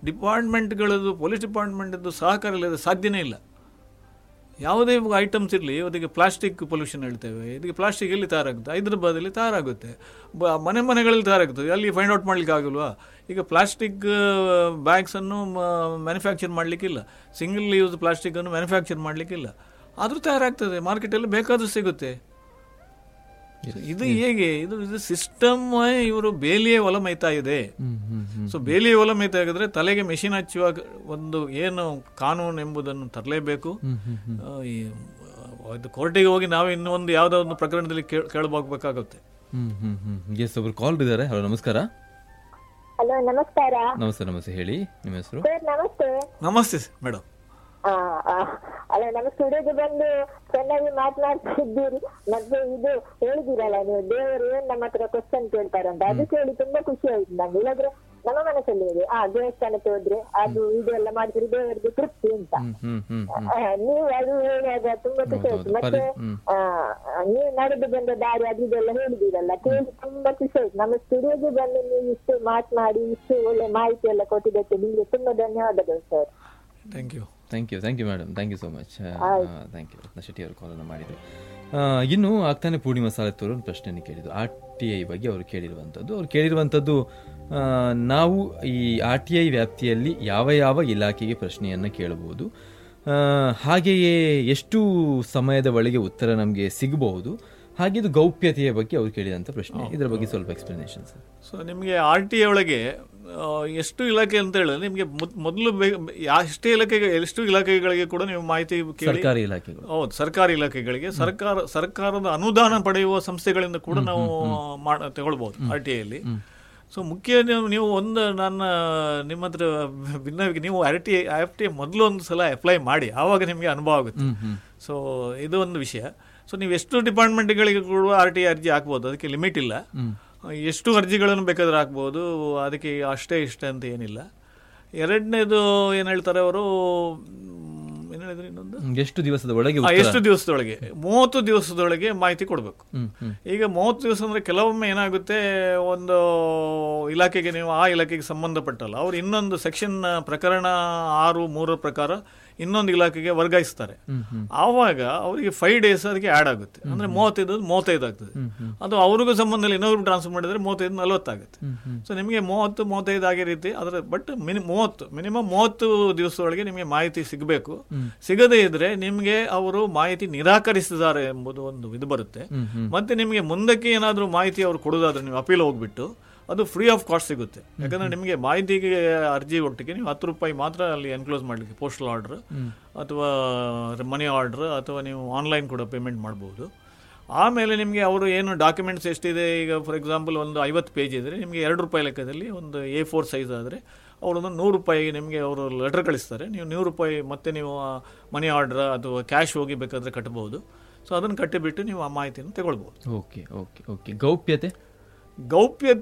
ಡಿಪಾರ್ಟ್ಮೆಂಟ್ಗಳದ್ದು police ಡಿಪಾರ್ಟ್ಮೆಂಟದ್ದು ಸಹಕಾರ ಇಲ್ಲದೆ ಸಾಧ್ಯನೇ ಇಲ್ಲ ಯಾವುದೇ ಐಟಮ್ಸ್ ಇರಲಿ ಅದಕ್ಕೆ ಪ್ಲಾಸ್ಟಿಕ್ ಪೊಲ್ಯೂಷನ್ ಹೇಳ್ತೇವೆ ಇದಕ್ಕೆ ಪ್ಲಾಸ್ಟಿಕ್ ಎಲ್ಲಿ ತಯಾರಾಗುತ್ತೆ ಹೈದ್ರಾಬಾದಲ್ಲಿ ತಯಾರಾಗುತ್ತೆ ಬ ಮನೆ ಮನೆಗಳಲ್ಲಿ ತಯಾರಾಗುತ್ತದೆ ಅಲ್ಲಿ ಫೈಂಡ್ ಔಟ್ ಮಾಡಲಿಕ್ಕೆ ಆಗಲ್ವಾ ಈಗ ಪ್ಲಾಸ್ಟಿಕ್ ಬ್ಯಾಗ್ಸನ್ನು ಮ್ಯಾನುಫ್ಯಾಕ್ಚರ್ ಮಾಡಲಿಕ್ಕಿಲ್ಲ ಸಿಂಗಲ್ ಯೂಸ್ ಪ್ಲಾಸ್ಟಿಕ್ಕನ್ನು ಮ್ಯಾನುಫ್ಯಾಕ್ಚರ್ ಮಾಡಲಿಕ್ಕಿಲ್ಲ ಆದರೂ ತಯಾರಾಗ್ತದೆ ಮಾರ್ಕೆಟಲ್ಲಿ ಬೇಕಾದರೂ ಸಿಗುತ್ತೆ So ಇದು ಹೇಗೆ ಇದು ಇದು ಸಿಸ್ಟಮ್ ಇವರು ಬೇಲಿಯೇ ಒಲ ಮೈತಾ ಇದೆ ಸೊ ಬೇಲಿಯೇ ಒಲ ಮೈತಾ ಆಗಿದ್ರೆ ತಲೆಗೆ ಮೆಷಿನ್ ಹಚ್ಚುವಾಗ ಒಂದು ಏನು ಕಾನೂನು ಎಂಬುದನ್ನು ತರಲೇಬೇಕು ಆ, ಈ, ಆ, ಇದು ಕೋರ್ಟಿಗೆ ಹೋಗಿ ನಾವು ಇನ್ನೊಂದು ಯಾವುದೋ ಒಂದು ಪ್ರಕರಣದಲ್ಲಿ ಕೇಳ ಕೇಳಬೇಕಾಗುತ್ತೆ ಹ್ಮ್ ಹ್ಮ್ ಹ್ಮ್ ಎಸ್ ಒಬ್ರು ಕಾಲ್ ಇದ್ದಾರೆ ಹಲೋ ನಮಸ್ಕಾರ ಹಲೋ ನಮಸ್ಕಾರ ನಮಸ್ತೆ ನಮಸ್ತೆ ಹೇಳಿ ನಿಮ್ಮ ಹೆಸರು ಸರ್ ನಮಸ್ತೆ ನಮಸ್ತೆ ಮೇಡಮ್ ಆ, ಆ, ಅಲ್ಲ ನಮ್ಮ ಸ್ಟುಡಿಯೋಗೆ ಬಂದು ಚೆನ್ನಾಗಿ ಮಾತನಾಡ್ತಾ ಇದ್ದೀರಿ ಮತ್ತೆ ಇದು ಹೇಳಿದಿರಲ್ಲ ನೀವು ದೇವರು ಏನ್ ನಮ್ಮ ಹತ್ರ ಕ್ವಶನ್ ಕೇಳ್ತಾರಂತ ಅದು ಕೇಳಿ ತುಂಬಾ ಖುಷಿ ಆಯ್ತು ನಂಗೆ ಇಲ್ಲಾಂದ್ರೆ ನಮ್ಮ ಮನಸ್ಸಲ್ಲಿ ಇದೆ ಆ ದೇವಸ್ಥಾನಕ್ಕೆ ಹೋದ್ರೆ ಅದು ಇದು ಎಲ್ಲ ಮಾಡಿದ್ರೆ ದೇವರಿಗೆ ತೃಪ್ತಿ ಅಂತ ಹ್ಮ್ ಹ್ಮ್ ಹ್ಮ್ ಹ್ಮ್ ಆ, ನೀವು ಅದು ಹೇಳುವಾಗ ತುಂಬಾ ಖುಷಿ ಆಯ್ತು ಹೌದು, ಮತ್ತೆ ಪರಿ- ಹ್ಮ್. ಆ, ನೀವು ನಡೆದು ಬಂದ ದಾರಿ ಅದು ಇದೆಲ್ಲ ಹೇಳಿದಿರಲ್ಲ ಕೇಳಿ ತುಂಬಾ ಖುಷಿ ಆಯ್ತು ನಮ್ಮ ಸ್ಟುಡಿಯೋಗೆ ಬಂದು ನೀವು ಇಷ್ಟು ಮಾತನಾಡಿ ಇಷ್ಟು ಒಳ್ಳೆ ಮಾಹಿತಿ ಎಲ್ಲ ಕೊಟ್ಟಿದ್ದಕ್ಕೆ ನಿಮ್ಗೆ ತುಂಬಾ ಧನ್ಯವಾದಗಳು sir thank you thank you thank you madam thank you so much thank you Ratna Shetty ಅವರು ಕಾಲನ್ನು ಮಾಡಿದರು ಇನ್ನು ಆಗ್ತಾನೆ ಪೂರ್ಣಿಮಾ ಸಾಲತ್ತವರು ಒಂದು ಪ್ರಶ್ನೆಯನ್ನು ಕೇಳಿದ್ರು ಆರ್ ಟಿ ಐ ಬಗ್ಗೆ ಅವರು ಕೇಳಿರುವಂಥದ್ದು ಅವ್ರು ಕೇಳಿರುವಂಥದ್ದು ಆ, ನಾವು ಈ ಆರ್ ಟಿ ಐ ವ್ಯಾಪ್ತಿಯಲ್ಲಿ ಯಾವ ಯಾವ ಇಲಾಖೆಗೆ ಪ್ರಶ್ನೆಯನ್ನು ಕೇಳಬಹುದು ಆ, ಹಾಗೆಯೇ ಎಷ್ಟು ಸಮಯದ ಒಳಗೆ ಉತ್ತರ ನಮಗೆ ಸಿಗಬಹುದು ಹಾಗೆ ಇದು ಗೌಪ್ಯತೆಯ ಬಗ್ಗೆ ಅವ್ರು ಕೇಳಿದಂಥ ಪ್ರಶ್ನೆ ಇದರ ಬಗ್ಗೆ ಸ್ವಲ್ಪ ಎಕ್ಸ್ಪ್ಲನೇಷನ್ ಸರ್ ಸೊ ನಿಮಗೆ ಆರ್ ಟಿ ಒಳಗೆ ಆ, ಎಷ್ಟು ಇಲಾಖೆ ಅಂತ ಹೇಳಿದ್ರೆ ನಿಮಗೆ ಮೊದ್- ಮೊದಲು ಬೇ- ಯಾ- ಎಷ್ಟೇ ಇಲಾಖೆಗೆ ಎಷ್ಟು ಇಲಾಖೆಗಳಿಗೆ ಕೂಡ ನೀವು ಮಾಹಿತಿ ಕೇಳಿ ಸರ್ಕಾರಿ ಇಲಾಖೆಗಳು ಹೌದು ಸರ್ಕಾರಿ ಇಲಾಖೆಗಳಿಗೆ ಸರ್ಕಾರ ಸರ್ಕಾರದ ಅನುದಾನ ಪಡೆಯುವ ಸಂಸ್ಥೆಗಳಿಂದ ಕೂಡ ನಾವು ಮಾಡ ತಗೊಳ್ಬಹುದು ಆರ್ ಟಿ ಐಲಿ ಸೊ ಮುಖ್ಯ ನೀವು- ನೀವು ಒಂದು ನನ್ನ ನಿಮ್ಮ ಹತ್ರ ಭಿನ್ನವಾಗಿ ನೀವು ಆರ್ ಟಿ ಐ ಟಿ ಮೊದಲು ಒಂದು ಸಲ ಅಪ್ಲೈ ಮಾಡಿ ಆವಾಗ ನಿಮಗೆ ಅನುಭವ ಆಗುತ್ತೆ ಸೊ ಇದು ಒಂದು ವಿಷಯ ಸೊ ನೀವು ಎಷ್ಟು ಡಿಪಾರ್ಟ್ಮೆಂಟ್ಗಳಿಗೆ ಕೂಡ ಆರ್ ಟಿ ಐ ಅರ್ಜಿ ಹಾಕ್ಬೋದು ಅದಕ್ಕೆ ಲಿಮಿಟ್ ಇಲ್ಲ ಎಷ್ಟು ಅರ್ಜಿಗಳನ್ನು ಬೇಕಾದ್ರೆ ಹಾಕ್ಬೋದು ಅದಕ್ಕೆ ಅಷ್ಟೇ ಇಷ್ಟ ಅಂತ ಏನಿಲ್ಲ ಎರಡನೇದು ಏನು ಹೇಳ್ತಾರೆ ಅವರು ಏನು ಹೇಳಿದ್ರು ಇನ್ನೊಂದು ಎಷ್ಟು ದಿವಸದ ಒಳಗೆ ಆ, ಎಷ್ಟು ದಿವಸದೊಳಗೆ ಮೂವತ್ತು ದಿವಸದೊಳಗೆ ಮಾಹಿತಿ ಕೊಡಬೇಕು ಈಗ ಮೂವತ್ತು ದಿವಸ ಅಂದ್ರೆ ಕೆಲವೊಮ್ಮೆ ಏನಾಗುತ್ತೆ ಒಂದು ಇಲಾಖೆಗೆ ನೀವು ಆ ಇಲಾಖೆಗೆ ಸಂಬಂಧಪಟ್ಟಲ್ಲ ಅವ್ರು ಇನ್ನೊಂದು ಸೆಕ್ಷನ್ ಪ್ರಕರಣ ಆರು ಮೂರರ ಪ್ರಕಾರ ಇನ್ನೊಂದು ಇಲಾಖೆಗೆ ವರ್ಗಾಯಿಸ್ತಾರೆ ಆವಾಗ ಅವರಿಗೆ ಫೈವ್ ಡೇಸ್ ಅದಕ್ಕೆ ಆ್ಯಡ್ ಆಗುತ್ತೆ ಅಂದ್ರೆ ಮೂವತ್ತೈದು ಮೂವತ್ತೈದು ಆಗ್ತದೆ ಅದು ಅವ್ರಿಗೂ ಸಂಬಂಧ ಇಲ್ಲ ಇನ್ನೊಬ್ರು ಟ್ರಾನ್ಸ್ಫರ್ ಮಾಡಿದ್ರೆ ಮೂವತ್ತೈದು ನಲವತ್ತಾಗುತ್ತೆ ಸೊ ನಿಮಗೆ ಮೂವತ್ತು ಮೂವತ್ತೈದು ಆಗೇ ರೀತಿ ಅದರ ಬಟ್ ಮಿನಿ ಮೂವತ್ತು ಮಿನಿಮಮ್ ಮೂವತ್ತು ದಿವಸದೊಳಗೆ ನಿಮಗೆ ಮಾಹಿತಿ ಸಿಗಬೇಕು ಸಿಗದೇ ಇದ್ರೆ ನಿಮಗೆ ಅವರು ಮಾಹಿತಿ ನಿರಾಕರಿಸಿದ್ದಾರೆ ಎಂಬುದು ಒಂದು ಇದು ಬರುತ್ತೆ ಮತ್ತೆ ನಿಮಗೆ ಮುಂದಕ್ಕೆ ಏನಾದರೂ ಮಾಹಿತಿ ಅವರು ಕೊಡೋದಾದ್ರೆ ನೀವು ಅಪೀಲ್ ಹೋಗ್ಬಿಟ್ಟು ಅದು ಫ್ರೀ ಆಫ್ ಕಾಸ್ಟ್ ಸಿಗುತ್ತೆ ಯಾಕಂದ್ರೆ ನಿಮಗೆ ಮಾಹಿತಿಗೆ ಅರ್ಜಿ ಒಟ್ಟಿಗೆ ನೀವು ಹತ್ತು ರೂಪಾಯಿ ಮಾತ್ರ ಅಲ್ಲಿ ಎನ್ಕ್ಲೋಸ್ ಮಾಡಲಿಕ್ಕೆ ಪೋಸ್ಟಲ್ ಆರ್ಡರ್ ಅಥವಾ ಮನಿ ಆರ್ಡರ್ ಅಥವಾ ನೀವು ಆನ್ಲೈನ್ ಕೂಡ ಪೇಮೆಂಟ್ ಮಾಡ್ಬೋದು ಆಮೇಲೆ ನಿಮಗೆ ಅವರು ಏನು ಡಾಕ್ಯುಮೆಂಟ್ಸ್ ಎಷ್ಟಿದೆ ಈಗ ಫಾರ್ ಎಕ್ಸಾಂಪಲ್ ಒಂದು ಐವತ್ತು ಪೇಜ್ ಇದ್ದರೆ ನಿಮಗೆ ಎರಡು ರೂಪಾಯಿ ಲೆಕ್ಕದಲ್ಲಿ ಒಂದು ಎ ಫೋರ್ ಸೈಜ್ ಆದರೆ ಅವರೊಂದು ನೂರು ರೂಪಾಯಿ ನಿಮಗೆ ಅವರು ಲೆಟರ್ ಕಳಿಸ್ತಾರೆ ನೀವು ನೂರು ರೂಪಾಯಿ ಮತ್ತೆ ನೀವು ಮನಿ ಆರ್ಡರ್ ಅಥವಾ ಕ್ಯಾಶ್ ಹೋಗಿ ಬೇಕಾದರೆ ಕಟ್ಬೋದು ಸೊ ಅದನ್ನು ಕಟ್ಟಿಬಿಟ್ಟು ನೀವು ಆ ಮಾಹಿತಿಯನ್ನು ತಗೊಳ್ಬೋದು ಓಕೆ ಓಕೆ ಓಕೆ ಗೌಪ್ಯತೆ ಗೌಪ್ಯತೆ